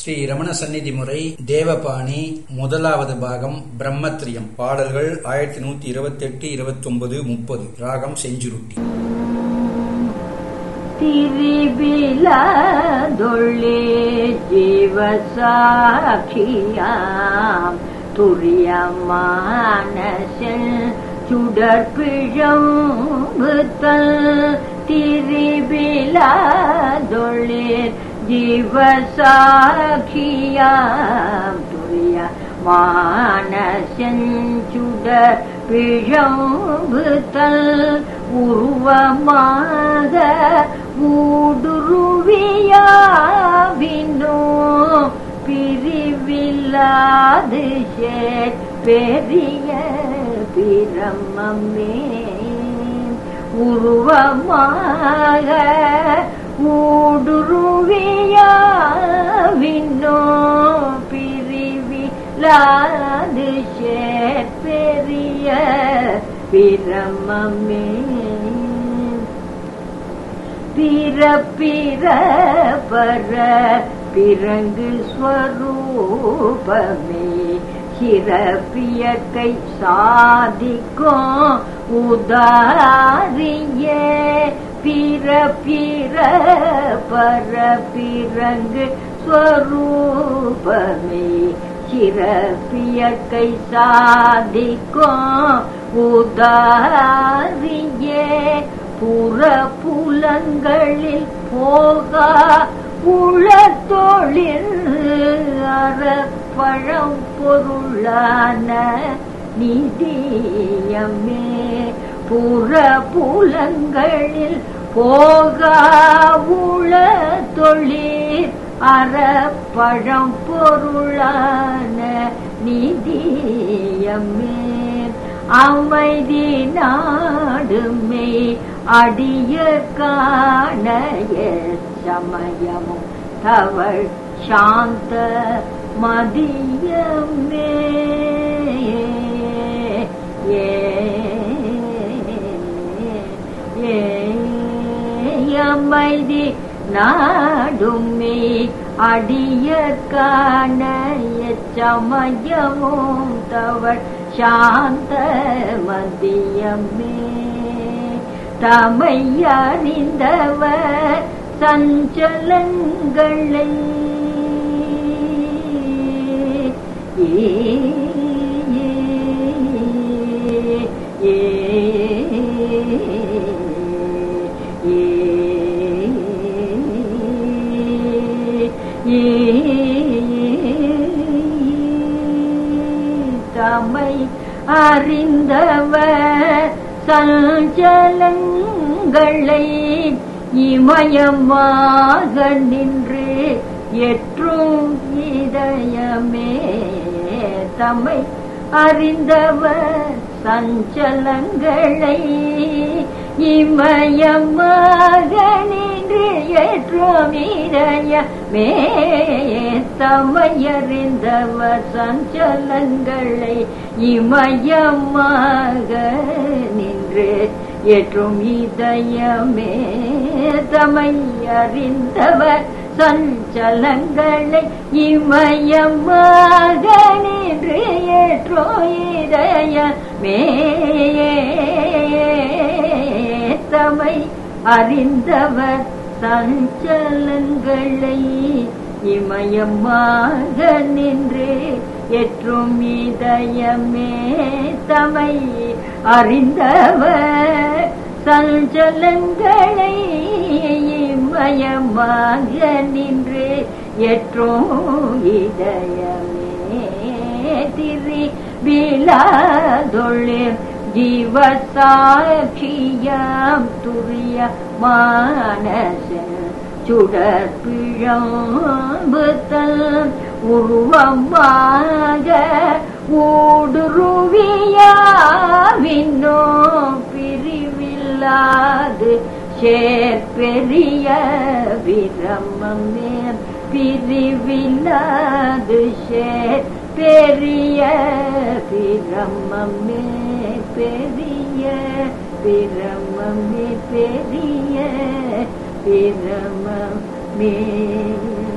ஸ்ரீ ரமண சந்நிதி முறை தேவபாணி முதலாவது பாகம் பிரம்மத்ரியம் பாடல்கள் ஆயிரத்தி நூத்தி இருபத்தி எட்டு இருபத்தி ஒன்பது முப்பது ராகம் செஞ்சுருட்டி திரிபிலதொள்ளே ஜீவசாட்சியாம் துரியமானசல் சுடற்பிழம் திரிபிலதொள்ளே ஜீவசாட்சியாம் துரிய மானசெஞ்சுடர் பிழம்புத்தல் உருவமாக ஊடுருவியாவினோ பிரிவில்லாது சேர் பெரிய பிரம்மமே உருவமாக ஊடுருவியாவினோ பிரிவிலாது சேர் பெரிய பிரம்மமே பிற பிற பர பிறங்கு ஸ்வரூபமே சிறப்பியற்கை சாதிக்கும் உதாரிய பிற பிற பர பிறங்கு ஸ்வரூபமே சிறப்பியற்கை சாதிக்கும் உதாரியே புற புலங்களில் போகா உள தொழில் அறப்பழம் பொருளான நிதியமே புற புலங்களில் போகா உள தொழில் அறப்பழம் பொருளான நிதியமே அமைதி நாடுமே அடிய காணைய சமயமும் தவள் சாந்த மதியமே ஏ ஏ அமைதி நாடுமே அடிய காணைய சமயமும் தவள் சாந்த மதியமே தமை அறிந்தவர் சஞ்சலங்களை ஏ தமை அறிந்தவர் சஞ்சலங்களை இமயமாக நின்று எற்றும் இதயமே தம்மை அறிந்தவர் சஞ்சலங்களை இமயமாக நின்று ஏற்றும் இதயமே தம்மையறிந்தவர் சஞ்சலங்களை இமயமாக நின்று ஏற்றும் இதயமே தமை அறிந்தவர் சஞ்சலங்களை இமயமாக நின்று ஏற்றோ இதயமே தமை அறிந்தவர் சஞ்சலங்களை இமயமாக நின்று ஏற்றும் இதயமே தமை அறிந்தவர் சஞ்சலங்களை இமயமாக நின்று ஏற்றும் இதயமே திரி விழாதொழில் ஜீவசாட்சியாம் துரிய மானச சுடற்பிழம்புத்தல் உருவமாக ஊடுருவியாவின்னோ பிரிவில்லாது சேர்பெரிய பிரம்மே பிரிவில்லாது சேர் பெரிய பிரம்மே பெரிய பிரம்மே பெரிய பிரமமே